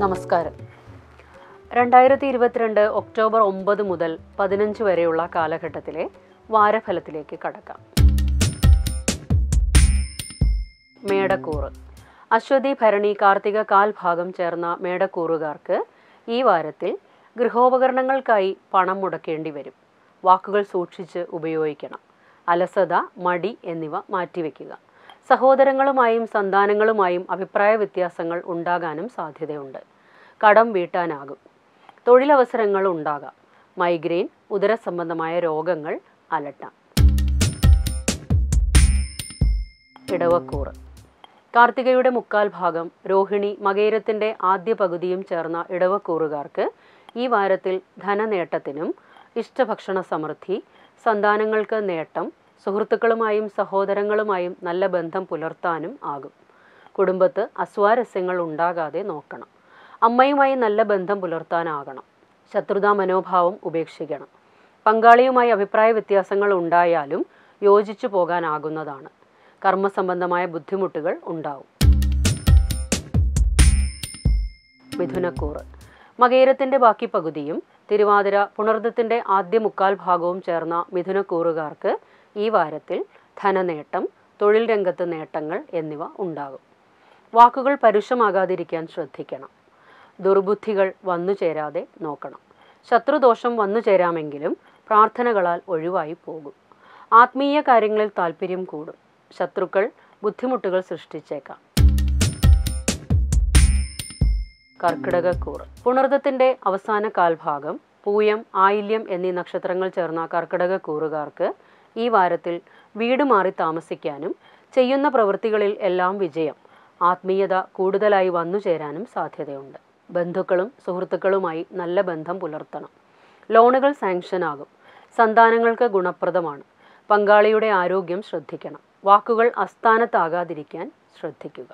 നമസ്കാരം രണ്ടായിരത്തി ഇരുപത്തിരണ്ട് ഒക്ടോബർ ഒമ്പത് മുതൽ പതിനഞ്ച് വരെയുള്ള കാലഘട്ടത്തിലെ വാരഫലത്തിലേക്ക് കടക്കാം മേടക്കൂറ് അശ്വതി ഭരണി കാർത്തിക കാൽ ഭാഗം ചേർന്ന മേടക്കൂറുകാർക്ക് ഈ വാരത്തിൽ ഗൃഹോപകരണങ്ങൾക്കായി പണം മുടക്കേണ്ടി വരും വാക്കുകൾ സൂക്ഷിച്ച് ഉപയോഗിക്കണം അലസത മടി എന്നിവ മാറ്റിവെക്കുക സഹോദരങ്ങളുമായും സന്താനങ്ങളുമായും അഭിപ്രായ വ്യത്യാസങ്ങൾ ഉണ്ടാകാനും സാധ്യതയുണ്ട് കടം വീട്ടാനാകും തൊഴിലവസരങ്ങൾ ഉണ്ടാകാം മൈഗ്രെയിൻ ഉദരസംബന്ധമായ രോഗങ്ങൾ അലട്ടാം ഇടവക്കൂറ് കാർത്തികയുടെ മുക്കാൽ ഭാഗം രോഹിണി മകേരത്തിന്റെ ആദ്യ പകുതിയും ചേർന്ന ഇടവക്കൂറുകാർക്ക് ഈ വാരത്തിൽ ധനനേട്ടത്തിനും ഇഷ്ടഭക്ഷണ സമൃദ്ധി സന്താനങ്ങൾക്ക് നേട്ടം സുഹൃത്തുക്കളുമായും സഹോദരങ്ങളുമായും നല്ല ബന്ധം പുലർത്താനും ആകും കുടുംബത്ത് അസ്വാരസ്യങ്ങൾ ഉണ്ടാകാതെ നോക്കണം അമ്മയുമായി നല്ല ബന്ധം പുലർത്താനാകണം ശത്രുതാ മനോഭാവം ഉപേക്ഷിക്കണം പങ്കാളിയുമായി അഭിപ്രായ വ്യത്യാസങ്ങൾ ഉണ്ടായാലും യോജിച്ചു പോകാനാകുന്നതാണ് കർമ്മസംബന്ധമായ ബുദ്ധിമുട്ടുകൾ ഉണ്ടാവും മിഥുനക്കൂറ് മകേരത്തിന്റെ ബാക്കി പകുതിയും തിരുവാതിര പുണർദത്തിന്റെ ആദ്യ മുക്കാൽ ഭാഗവും ചേർന്ന മിഥുനക്കൂറുകാർക്ക് ഈ വാരത്തിൽ ധനനേട്ടം തൊഴിൽ രംഗത്ത് നേട്ടങ്ങൾ എന്നിവ ഉണ്ടാകും വാക്കുകൾ പരുഷമാകാതിരിക്കാൻ ശ്രദ്ധിക്കണം ദുർബുദ്ധികൾ വന്നു ചേരാതെ നോക്കണം ശത്രുദോഷം വന്നു ചേരാമെങ്കിലും പ്രാർത്ഥനകളാൽ ഒഴിവായി പോകും ആത്മീയ കാര്യങ്ങളിൽ താല്പര്യം കൂടും ശത്രുക്കൾ ബുദ്ധിമുട്ടുകൾ സൃഷ്ടിച്ചേക്കാം കർക്കിടകക്കൂറ് പുണർദത്തിന്റെ അവസാന കാൽഭാഗം പൂയം ആയില്യം എന്നീ നക്ഷത്രങ്ങൾ ചേർന്ന കർക്കിടകക്കൂറുകാർക്ക് ഈ വാരത്തിൽ വീട് മാറി താമസിക്കാനും ചെയ്യുന്ന പ്രവൃത്തികളിൽ എല്ലാം വിജയം ആത്മീയത കൂടുതലായി വന്നു ചേരാനും സാധ്യതയുണ്ട് ബന്ധുക്കളും സുഹൃത്തുക്കളുമായി നല്ല ബന്ധം പുലർത്തണം ലോണുകൾ സാങ്ഷൻ ആകും സന്താനങ്ങൾക്ക് ഗുണപ്രദമാണ് പങ്കാളിയുടെ ആരോഗ്യം ശ്രദ്ധിക്കണം വാക്കുകൾ അസ്ഥാനത്താകാതിരിക്കാൻ ശ്രദ്ധിക്കുക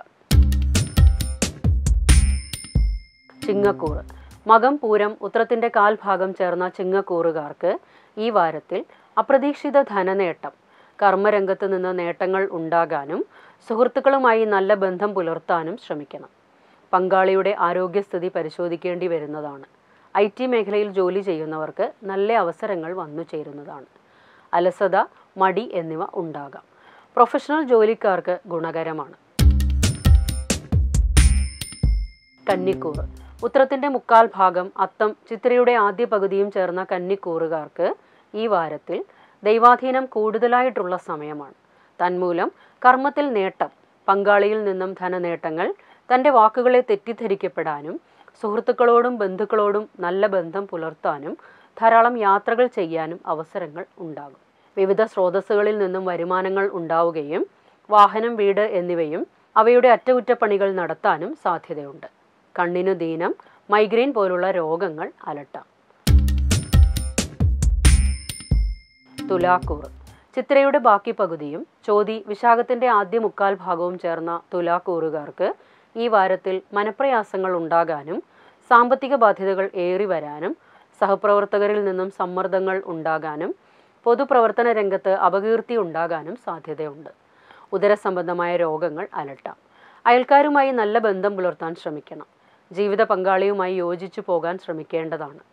ചിങ്ങക്കൂറ് മകം പൂരം ഉത്രത്തിന്റെ കാൽഭാഗം ചേർന്ന ചിങ്ങക്കൂറുകാർക്ക് ഈ വാരത്തിൽ അപ്രതീക്ഷിത ധനനേട്ടം കർമ്മരംഗത്ത് നിന്ന് നേട്ടങ്ങൾ ഉണ്ടാകാനും സുഹൃത്തുക്കളുമായി നല്ല ബന്ധം പുലർത്താനും ശ്രമിക്കണം പങ്കാളിയുടെ ആരോഗ്യസ്ഥിതി പരിശോധിക്കേണ്ടി വരുന്നതാണ് ഐ ടി മേഖലയിൽ ജോലി ചെയ്യുന്നവർക്ക് നല്ല അവസരങ്ങൾ വന്നു ചേരുന്നതാണ് അലസത മടി എന്നിവ ഉണ്ടാകാം പ്രൊഫഷണൽ ജോലിക്കാർക്ക് ഗുണകരമാണ് കന്നിക്കൂറ് ഉത്രത്തിന്റെ മുക്കാൽ ഭാഗം അത്തം ചിത്രയുടെ ആദ്യ പകുതിയും ചേർന്ന കന്നിക്കൂറുകാർക്ക് ഈ വാരത്തിൽ ദൈവാധീനം കൂടുതലായിട്ടുള്ള സമയമാണ് തന്മൂലം കർമ്മത്തിൽ നേട്ടം പങ്കാളിയിൽ നിന്നും ധനനേട്ടങ്ങൾ തൻ്റെ വാക്കുകളെ തെറ്റിദ്ധരിക്കപ്പെടാനും സുഹൃത്തുക്കളോടും ബന്ധുക്കളോടും നല്ല ബന്ധം പുലർത്താനും ധാരാളം യാത്രകൾ ചെയ്യാനും അവസരങ്ങൾ ഉണ്ടാകും വിവിധ സ്രോതസ്സുകളിൽ നിന്നും വരുമാനങ്ങൾ ഉണ്ടാവുകയും വാഹനം വീട് എന്നിവയും അവയുടെ അറ്റകുറ്റപ്പണികൾ നടത്താനും സാധ്യതയുണ്ട് കണ്ണിനു ദീനം മൈഗ്രെയിൻ പോലുള്ള രോഗങ്ങൾ അലട്ടാം തുലാക്കൂറ് ചിത്രയുടെ ബാക്കി പകുതിയും ചോതി വിശാഖത്തിന്റെ ആദ്യ മുക്കാൽ ഭാഗവും ചേർന്ന തുലാക്കൂറുകാർക്ക് ഈ വാരത്തിൽ മനപ്രയാസങ്ങൾ ഉണ്ടാകാനും സാമ്പത്തിക ബാധ്യതകൾ ഏറി വരാനും സഹപ്രവർത്തകരിൽ നിന്നും സമ്മർദ്ദങ്ങൾ ഉണ്ടാകാനും പൊതുപ്രവർത്തന രംഗത്ത് അപകീർത്തി ഉണ്ടാകാനും സാധ്യതയുണ്ട് ഉദരസംബന്ധമായ രോഗങ്ങൾ അലട്ടാം അയൽക്കാരുമായി നല്ല ബന്ധം പുലർത്താൻ ശ്രമിക്കണം ജീവിത പങ്കാളിയുമായി യോജിച്ചു പോകാൻ ശ്രമിക്കേണ്ടതാണ്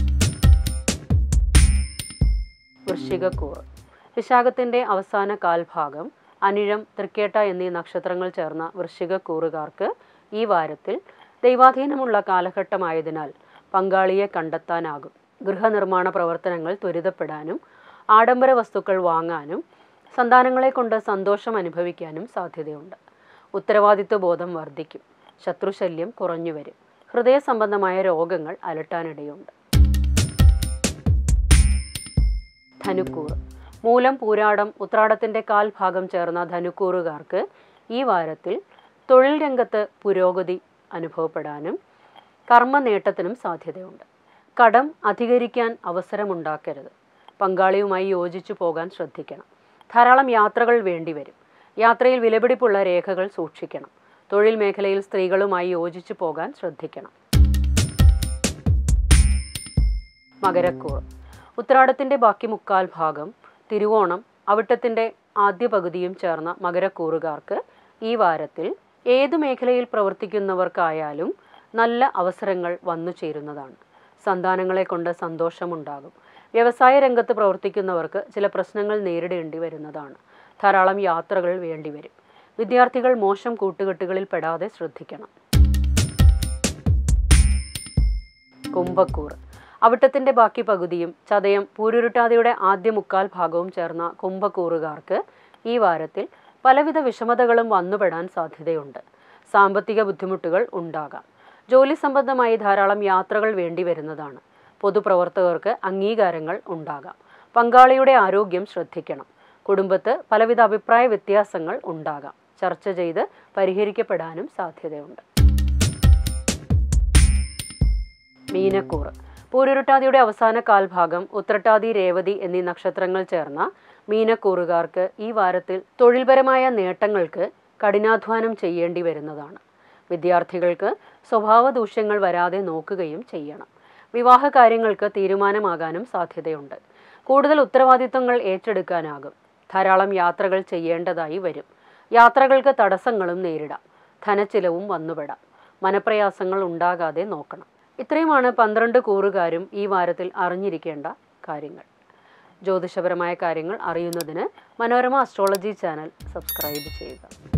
വൃശ്ചികക്കൂറ് വിശാഖത്തിന്റെ അവസാന കാൽഭാഗം അനിഴം തൃക്കേട്ട എന്നീ നക്ഷത്രങ്ങൾ ചേർന്ന വൃശ്ചികക്കൂറുകാർക്ക് ഈ വാരത്തിൽ ദൈവാധീനമുള്ള കാലഘട്ടമായതിനാൽ പങ്കാളിയെ കണ്ടെത്താനാകും ഗൃഹനിർമ്മാണ പ്രവർത്തനങ്ങൾ ത്വരിതപ്പെടാനും ആഡംബര വസ്തുക്കൾ വാങ്ങാനും സന്താനങ്ങളെ കൊണ്ട് സന്തോഷം അനുഭവിക്കാനും സാധ്യതയുണ്ട് ഉത്തരവാദിത്വ ബോധം വർദ്ധിക്കും ശത്രുശല്യം കുറഞ്ഞു വരും ഹൃദയ സംബന്ധമായ രോഗങ്ങൾ അലട്ടാനിടയുണ്ട് ധനുക്കൂറ് മൂലം പൂരാടം ഉത്രാടത്തിന്റെ കാൽ ഭാഗം ചേർന്ന ധനുക്കൂറുകാർക്ക് ഈ വാരത്തിൽ തൊഴിൽ രംഗത്ത് പുരോഗതി അനുഭവപ്പെടാനും കർമ്മ നേട്ടത്തിനും സാധ്യതയുണ്ട് കടം അധികരിക്കാൻ അവസരമുണ്ടാക്കരുത് പങ്കാളിയുമായി യോജിച്ചു പോകാൻ ശ്രദ്ധിക്കണം ധാരാളം യാത്രകൾ വേണ്ടിവരും യാത്രയിൽ വിലപിടിപ്പുള്ള രേഖകൾ സൂക്ഷിക്കണം തൊഴിൽ മേഖലയിൽ സ്ത്രീകളുമായി യോജിച്ചു പോകാൻ ശ്രദ്ധിക്കണം മകരക്കൂർ ഉത്രാടത്തിന്റെ ബാക്കി മുക്കാൽ ഭാഗം തിരുവോണം അവിട്ടത്തിന്റെ ആദ്യ പകുതിയും ചേർന്ന മകരക്കൂറുകാർക്ക് ഈ വാരത്തിൽ ഏതു മേഖലയിൽ പ്രവർത്തിക്കുന്നവർക്കായാലും നല്ല അവസരങ്ങൾ വന്നു ചേരുന്നതാണ് സന്താനങ്ങളെ കൊണ്ട് സന്തോഷമുണ്ടാകും വ്യവസായ രംഗത്ത് പ്രവർത്തിക്കുന്നവർക്ക് ചില പ്രശ്നങ്ങൾ നേരിടേണ്ടി വരുന്നതാണ് ധാരാളം യാത്രകൾ വേണ്ടിവരും വിദ്യാർത്ഥികൾ മോശം കൂട്ടുകെട്ടുകളിൽ പെടാതെ ശ്രദ്ധിക്കണം കുംഭക്കൂർ അവിട്ടത്തിന്റെ ബാക്കി പകുതിയും ചതയം പൂരുരുട്ടാതിയുടെ ആദ്യ മുക്കാൽ ഭാഗവും ചേർന്ന കുംഭക്കൂറുകാർക്ക് ഈ വാരത്തിൽ പലവിധ വിഷമതകളും വന്നുപെടാൻ സാധ്യതയുണ്ട് സാമ്പത്തിക ബുദ്ധിമുട്ടുകൾ ഉണ്ടാകാം ജോലി സംബന്ധമായി ധാരാളം യാത്രകൾ വേണ്ടി വരുന്നതാണ് പൊതുപ്രവർത്തകർക്ക് അംഗീകാരങ്ങൾ ഉണ്ടാകാം പങ്കാളിയുടെ ആരോഗ്യം ശ്രദ്ധിക്കണം കുടുംബത്ത് പലവിധ അഭിപ്രായ വ്യത്യാസങ്ങൾ ഉണ്ടാകാം ചർച്ച ചെയ്ത് പരിഹരിക്കപ്പെടാനും സാധ്യതയുണ്ട് മീനക്കൂറ് പൂരുരുട്ടാതിയുടെ അവസാന കാൽഭാഗം ഉത്രട്ടാതി രേവതി എന്നീ നക്ഷത്രങ്ങൾ ചേർന്ന മീനക്കൂറുകാർക്ക് ഈ വാരത്തിൽ തൊഴിൽപരമായ നേട്ടങ്ങൾക്ക് കഠിനാധ്വാനം ചെയ്യേണ്ടി വരുന്നതാണ് വിദ്യാർത്ഥികൾക്ക് സ്വഭാവ ദൂഷ്യങ്ങൾ വരാതെ നോക്കുകയും ചെയ്യണം വിവാഹ കാര്യങ്ങൾക്ക് തീരുമാനമാകാനും സാധ്യതയുണ്ട് കൂടുതൽ ഉത്തരവാദിത്തങ്ങൾ ഏറ്റെടുക്കാനാകും ധാരാളം യാത്രകൾ ചെയ്യേണ്ടതായി വരും യാത്രകൾക്ക് തടസ്സങ്ങളും നേരിടാം ധനച്ചിലവും വന്നുപെടാം മനപ്രയാസങ്ങൾ ഉണ്ടാകാതെ നോക്കണം ഇത്രയുമാണ് പന്ത്രണ്ട് കൂറുകാരും ഈ വാരത്തിൽ അറിഞ്ഞിരിക്കേണ്ട കാര്യങ്ങൾ ജ്യോതിഷപരമായ കാര്യങ്ങൾ അറിയുന്നതിന് മനോരമ അസ്ട്രോളജി ചാനൽ സബ്സ്ക്രൈബ് ചെയ്യുക